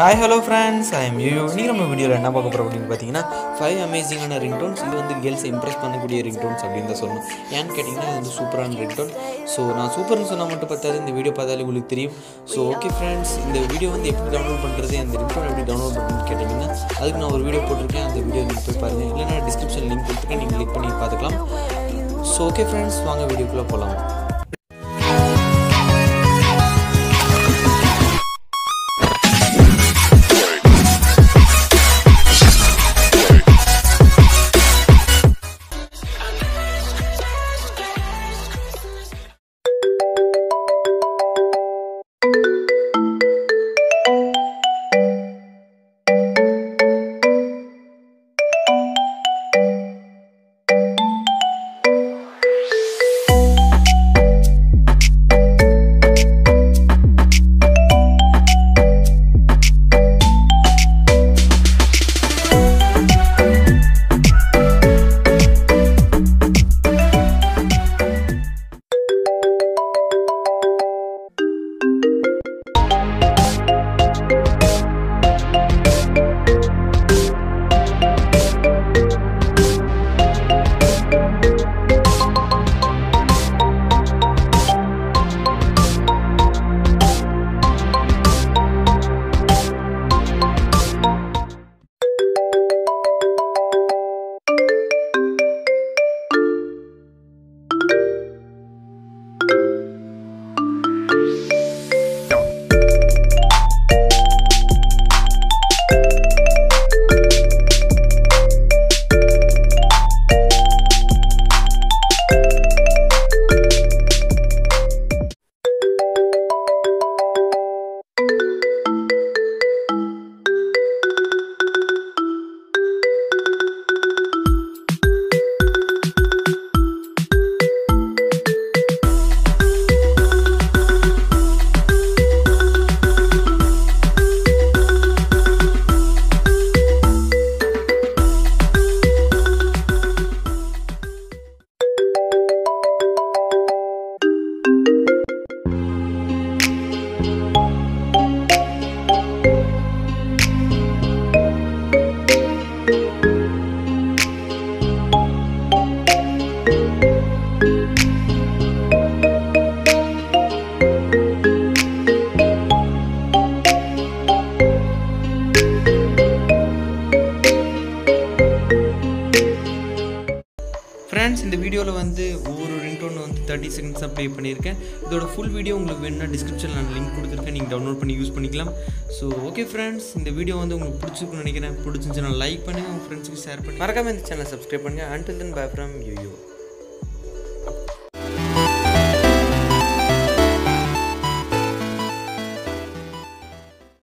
hi hello friends I am you நீ நம்ம வீடியோவில் என்ன பார்க்க போகிறோம் அப்படின்னு பார்த்தீங்கன்னா ஃபைவ் அமேசிங்கான ரிங்டோன்ஸ் இது வந்து கேர்ள்ஸ் இம்ப்ரெஸ் பண்ணக்கூடிய ரிங்டோன்ஸ் அப்படின்னு தான் சொல்லணும் ஏன்னு கேட்டிங்கன்னா இது வந்து சூப்பரான ரிங்டோன் ஸோ நான் சூப்பர்னு சொன்னால் மட்டும் பார்த்தாது இந்த வீடியோ பார்த்தாலே உங்களுக்கு தெரியும் ஸோ ஓகே ஃப்ரெண்ட்ஸ் இந்த வீடியோ வந்து எப்படி டவுன்லோட் பண்ணுறது அந்த ரிங்டோன் எப்படி டவுன்லோட் பண்ணுறதுன்னு கேட்டிங்கன்னா அதுக்கு நான் ஒரு வீடியோ போட்டிருக்கேன் அந்த வீடியோ நீங்கள் போய் பாருங்கள் இல்லைனா டிஸ்கிரிப்ஷன் லிங்க் கொடுத்துருக்கேன் நீங்கள் கிளிக் பண்ணி பார்த்துக்கலாம் ஸோ ஓகே ஃப்ரெண்ட்ஸ் வாங்க வீடியோக்குள்ளே போகலாம் ஃப்ரெண்ட்ஸ் இந்த வீடியோவில் வந்து ஒவ்வொரு ரிங்டோன் வந்து தேர்ட்டி செகண்ட்ஸாக ப்ளே பண்ணியிருக்கேன் இதோட ஃபுல் வீடியோ உங்களுக்கு வேணும்னா டிஸ்கிரிப்ஷனில் நான் லிங்க் கொடுத்துருக்கேன் நீங்கள் டவுன்லோட் பண்ணி யூஸ் பண்ணிக்கலாம் ஸோ ஓகே ஃப்ரெண்ட்ஸ் இந்த வீடியோ வந்து உங்களுக்கு பிடிச்சிருக்குன்னு நினைக்கிறேன் பிடிச்சிருந்துச்சுன்னா லைக் பண்ணுங்கள் உங்கள் ஃப்ரெண்ட்ஸுக்கு ஷேர் பண்ணி மறக்காம இந்த சேனலை சப்ஸ்கிரைப் பண்ணுங்கள் until then bye from you